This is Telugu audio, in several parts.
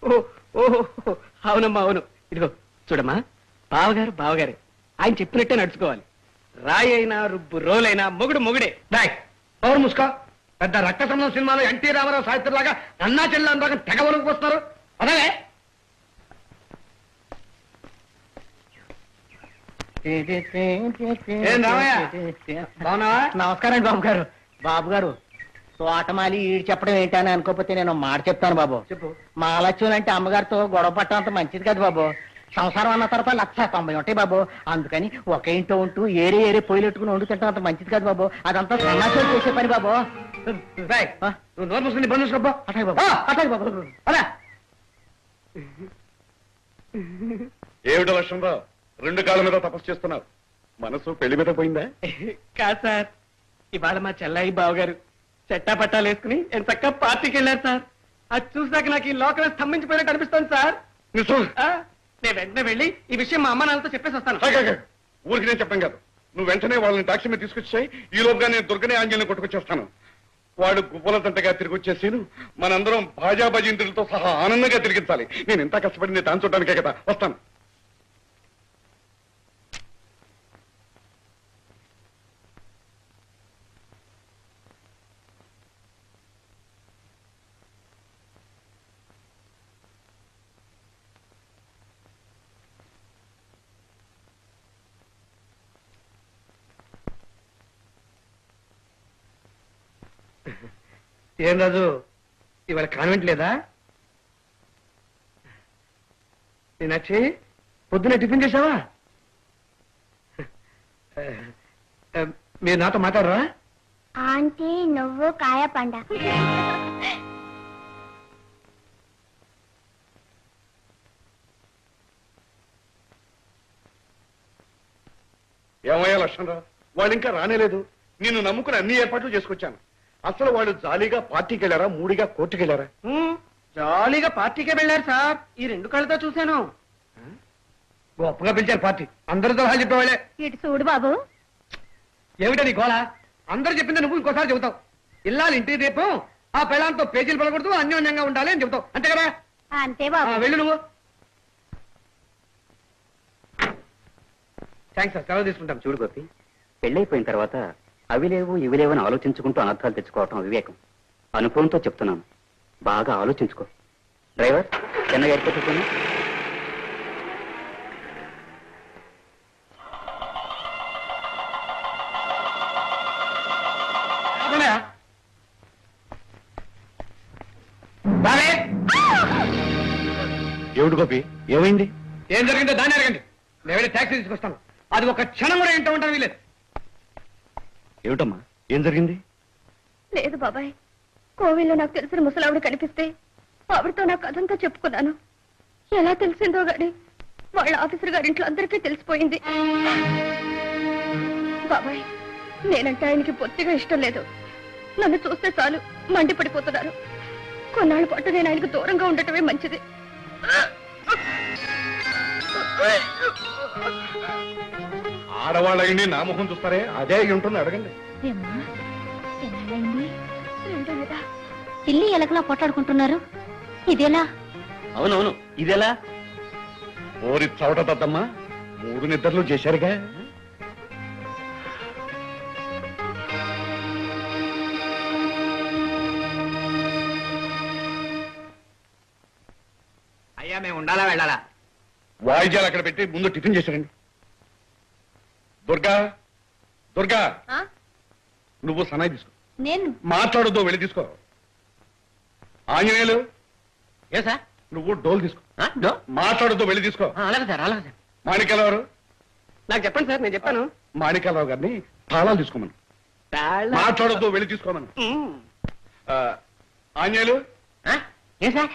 ఓహో ఓహో అవునమ్మా అవును ఇదిగో చూడమ్మా బావగారు బావగారే ఆయన చెప్పినట్టే నడుచుకోవాలి రాయి అయినా రుబ్బు రోలైనా మొగుడు మొగుడే బాయ్ పవర్ ముసుకో పెద్ద రక్త సంబంధం సినిమాలో ఎన్టీ రామారావు సాహిత్యంలాగా అన్నా చెల్లెలు దాకా తెగ వరకు వస్తున్నారు అదే ఏం రామయ్య? బాగున్నావా నమస్కారం అండి బాబు గారు బాబు గారు తోటమాలి ఈడు చెప్పడం ఏంటని అనుకోకపోతే నేను ఒక మాట చెప్తాను బాబు చెప్పు మహాలక్ష్మి అంటే అమ్మగారితో గొడవ పట్టడం అంత మంచిది కాదు బాబు సంసారం అన్న తర్వాత లక్ష తొంభై ఉంటాయి బాబు అందుకని ఒక ఇంట్లో ఉంటూ ఏరే ఏరే పొయ్యిలు పెట్టుకుని వండు తింటాం అంత మంచిది కాదు బాబు అదంతా సన్నాసులు చేసే పని బాబు బాయ్ ఆ? నువ్వు నోరు మూసుకుని బంద్ చూసుకోబ్బా అట్లాగే బాబు అట్లాగే బాబు అలా ఏమిటో లక్ష్మణరావు రెండు కాళ్ళ మీద తపస్సు చేస్తున్నావు మనసు పెళ్లి మీద పోయిందా కాదు సార్ ఇవాళ మా చెల్లాయి బావగారు చెట్టా పట్టాలు వేసుకుని ఎంత చక్కగా పార్టీకి వెళ్ళారు సార్ అది చూసాక నాకు ఈ లోకమే స్తంభించిపోయినట్టు అనిపిస్తుంది సార్ నిజం? ఆ, నేను వెంటనే వెళ్ళి ఈ విషయం మా అమ్మ నాన్నతో చెప్పేసి వస్తాను ఆగు, ఆగు. ఊరికి నేను చెప్పాను కాదు నువ్వు వెంటనే వాళ్ళని టాక్సీ మీద తీసుకొచ్చాయి ఈ లోపుగా నేను దుర్గనే ఆంజలిని కొట్టుకొచ్చేస్తాను వాడు గువ్వల తంటగా తిరిగి వచ్చేసాను మనందరం భాజా భజంత్రులతో సహా ఆనందంగా తిరిగించాలి నేను ఎంత కష్టపడింది తాను చూడడానికే కదా వస్తాను ఏం రాజు ఇవాళ కాన్వెంట్ లేదా నేనచ్చి పొద్దున టిఫిన్ చేసావా మీరు నాతో మాట్లాడరా ఆంటీ నువ్వు కాయ పండ ఏమయ్యా లక్ష్మణరావు వాళ్ళు ఇంకా రానేలేదు నిన్ను నమ్ముకుని అన్ని ఏర్పాట్లు చేసుకొచ్చాను అసలు వాళ్ళు జాలీగా పార్టీకి వెళ్ళారా మూడిగా కోర్టుకి వెళ్ళారా ఉమ్, జాలీగా పార్టీకే వెళ్ళారు సార్ ఈ రెండు కళ్ళతో చూశాను గొప్పగా పిలిచారు పార్టీ అందరూ సలహా చెప్పేవాళ్ళే ఇటు చూడు బాబు ఏమిటో నీ గోళ అందరూ చెప్పింది నువ్వు ఇంకోసారి చెబుతావు ఇల్లాలి ఇంటికి దీపం ఆ పిల్లలతో పేజీలు పడకూడదు అన్యోన్యంగా ఉండాలి అని చెబుతావు అంతే కదా అంతే ఆ, బాబు వెళ్ళు నువ్వు థ్యాంక్స్ సార్ సెలవు తీసుకుంటాం చూడు గోపి పెళ్ళైపోయిన తర్వాత అవి లేవు ఇవి లేవు అని ఆలోచించుకుంటూ అనర్థాలు తెచ్చుకోవటం అవివేకం అనుభవంతో చెప్తున్నాను బాగా ఆలోచించుకో డ్రైవర్ చిన్నగా ఎయిర్పోర్ట్ పోనీ అదనయా? బాలే ఏమిటి గోపి ఏమైంది ఏం జరిగిందో దాన్ని అడగండి నేను వెళ్ళి ట్యాక్సీ తీసుకొస్తాను అది ఒక క్షణం కూడా ఇంట ఉంటాను వీలేదు ఏమిటమ్మా ఏం జరిగింది లేదు బాబాయ్ కోవిల్లో నాకు తెలిసిన ముసలావిడ కనిపిస్తే ఆవిడతో నాకు అదంతా చెప్పుకున్నాను ఎలా తెలిసిందో గాని వాళ్ళ ఆఫీసర్ గారింట్లో అందరికీ తెలిసిపోయింది బాబాయ్ నేనంటే ఆయనకి బొత్తిగా ఇష్టం లేదు నన్ను చూస్తే చాలు మండిపడిపోతున్నారు కొన్నాళ్ళ పాటు నేను ఆయనకు దూరంగా ఉండటమే మంచిది ఆడవాళ్ళని నా ముఖం చూస్తారే అదే అయి ఉంటుంది అడగండి పిల్లి ఎలకలా కొట్లాడుకుంటున్నారు ఇదేలా అవునవును ఇదెలా ఓరి చవట దద్దమ్మా మూడు నిద్రలు చేశారుగా అయ్యా మేము ఉండాలా వెళ్ళాలా వాయిద్యాలు అక్కడ పెట్టి ముందు టిఫిన్ చేశారండి దుర్గా దుర్గా నువ్వు సన్నాయి తీసుకో నేను మాట్లాడొద్దు వెళ్ళి తీసుకో ఆంజనేయులు ఏ సార్ నువ్వు డోల్ తీసుకో ఆ, డో? మాట్లాడొద్దు వెళ్ళి తీసుకో ఆ, అలాగే సార్ అలాగే సార్ మాణిక్యాలరావు నాకు చెప్పండి సార్ నేను చెప్పాను మాణిక్యాలరావు గారిని తాళాలు తీసుకోమను తాళ- మాట్లాడొద్దు వెళ్ళి తీసుకోమను ఉమ్. ఆ, ఆంజనేయులు ఆ, ఏ సార్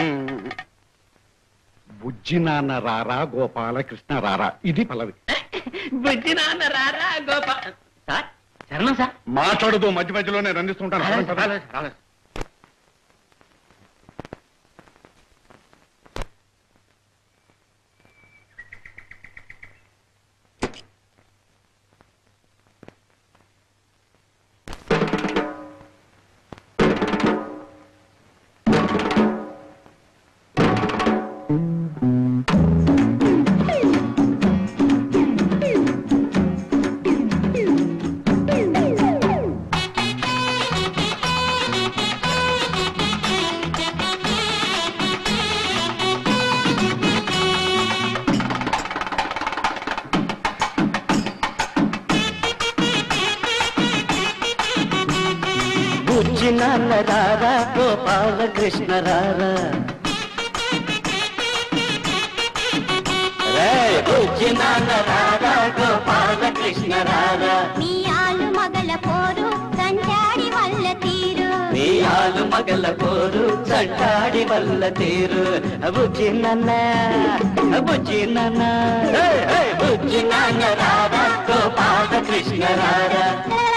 బుజ్జి నాన్న రారా గోపాల కృష్ణ రారా ఇది పల్లవి బుజ్జి నాన్న రారా గోపా సార్ శరణం సార్ మాట్లాడదు మధ్య మధ్యలోనే రందిస్తుంటాను అలాగే సార్, అలాగే సార్, అలాగే సార్. నాన్న రారా గోపాల కృష్ణ రారా రే బుజ్జి నాన్న రారా గోపాల కృష్ణ రారా మీ ఆలు మగల పోరు సంచాడి వల్ల తీరు నీ ఆలు మగల పోరు చంటాడి వల్ల తీరు బుజ్జి నాన్న బుజ్జి నాన్న హే, హే, బుజ్జి నాన్న రారా గోపాల కృష్ణ రారా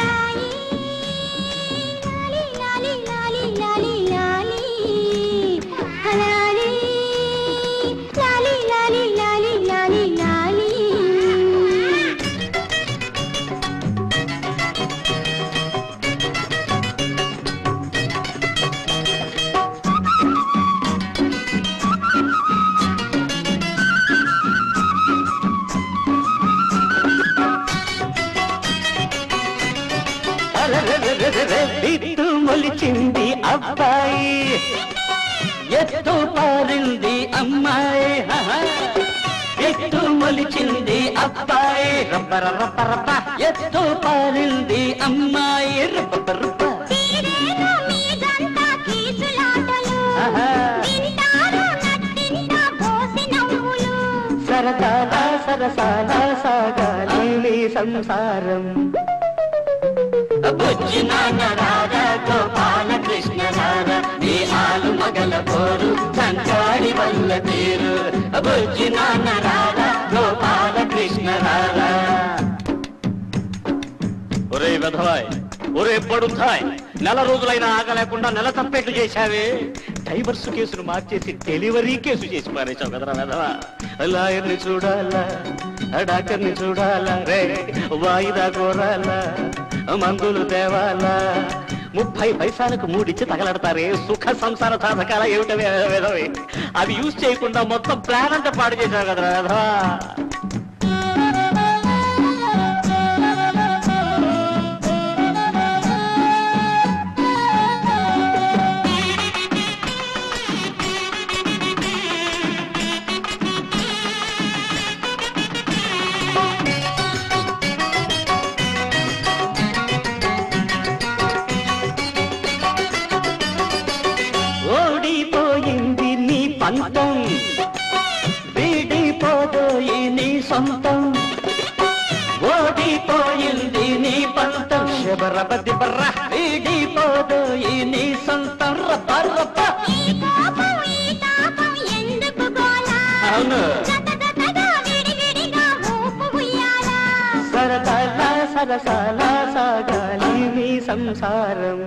లాలి లాలి లాలి లాలి లాలి లాలి లాలి లాలి లాలి లాలి అరెరెరెరెరె, విత్తు మొలిచింది అబ్బాయి ఎత్తు పారింది అమ్మాయి హహ. ఎత్తు మొలిచింది అబ్బాయి రబ్బర రబ్బ రబ్బ ఎత్తు పారింది అమ్మాయి రబ్బ రబ్బ తీరేగా మీదంతా కీచులాటలు ఆహా. వింటారు నట్టింట పోసి నవ్వులు సరదాల సరసాల సాగాలి నీ సంసారం బుజ్జి నాన్న రాధా గోపాల కృష్ణ రాధా నీ ఆలు మగల పోరు సంచాడి వల్ల తీరు బుజ్జి నాన్న రాధా గోపాల కృష్ణ రాధా ఒరే వెధవాయ్ ఒరే పడుతాయ్ నెల రోజులైనా ఆగలేకుండా నెల తప్పేట్లు చేశావే డైవర్స్ కేసును మార్చేసి డెలివరీ కేసు చేసి పారేశావు కదరా వెధవా లాయర్ని చూడాలా ఆ డాక్టర్ని చూడాలా రే వాయిదా కోరాలా మందులు తేవాలా ముప్పై పైసలకు మూడిచ్చి తగలడతారే సుఖ సంసార సాధకాల ఏమిటవి వెధవే అవి యూజ్ చేయకుండా మొత్తం ప్లాన్ అంతా పాడు చేశావు కదరా వెధవా ఓడిపోయింది నీ పంతం వీడిపోదోయి నీ సొంతం ఓడిపోయింది నీ పంతం శబరబది బర్ర వీడిపోదోయి నీ సొంతం రబ్బ రబ్బ ఈ కోపం ఈ తాపం ఎందుకు గోలా అవును గతగతగా విడివిడిగా ఊపు ఉయ్యాలా సరసాల సరసాల సాగాలి నీ సంసారం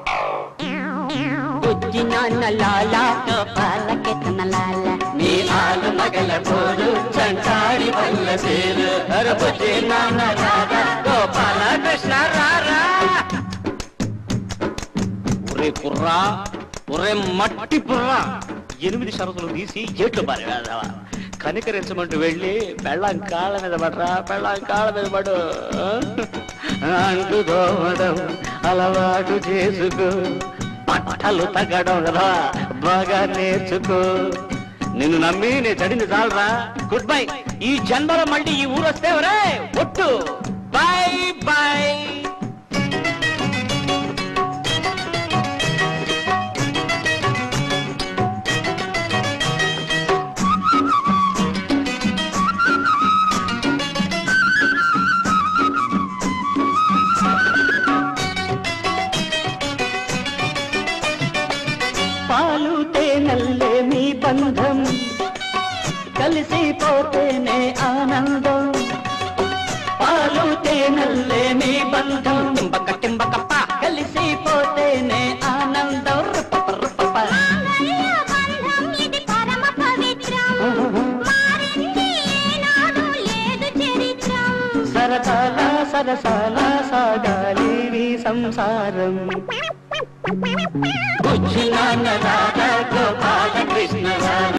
బుజ్జి నాన్న లాల గోపాలకి తన లాల నీ ఆలు మగల పోరు చంటాడి వల్ల సేరు అరబుజి నాన్న రాధా గోపాల కృష్ణ రారా ఒరే కుర్రా ఒరే మట్టి పుర్రా ఎనిమిది షరతులు తీసి ఏట్లు పారేదావా కనికరించమంటూ వెళ్ళి పెళ్ళం కాళ్ళ మీద పడరా పెళ్ళం కాళ్ళ మీద పడు అంటు దోమడం అలవాటు చేసుకో పట్టలు తగ్గడం కదా బాగా నేర్చుకో నిన్ను నమ్మి నేను చడింది చాలరా గుడ్ బై ఈ జన్మలో మళ్ళీ ఈ ఊరు వస్తే ఒరే ఒట్టు బై బై పాలు తేనల్లే మీ బంధం కలిసిపోతేనే ఆనందం పాలు తేనల్లే మీ బంధం టింబక టింబకప్ప కలిసిపోతేనే ఆనందం రుపప రుపప. మాంగళ్య బంధం ఇది పరమ పవిత్రం మారింది ఏనాడు లేదు చరిత్రం సరసాల సరసాల సాగాలి నీ సంసారం బుజ్జి నాన్న రాధా గోపాల కృష్ణ రాధా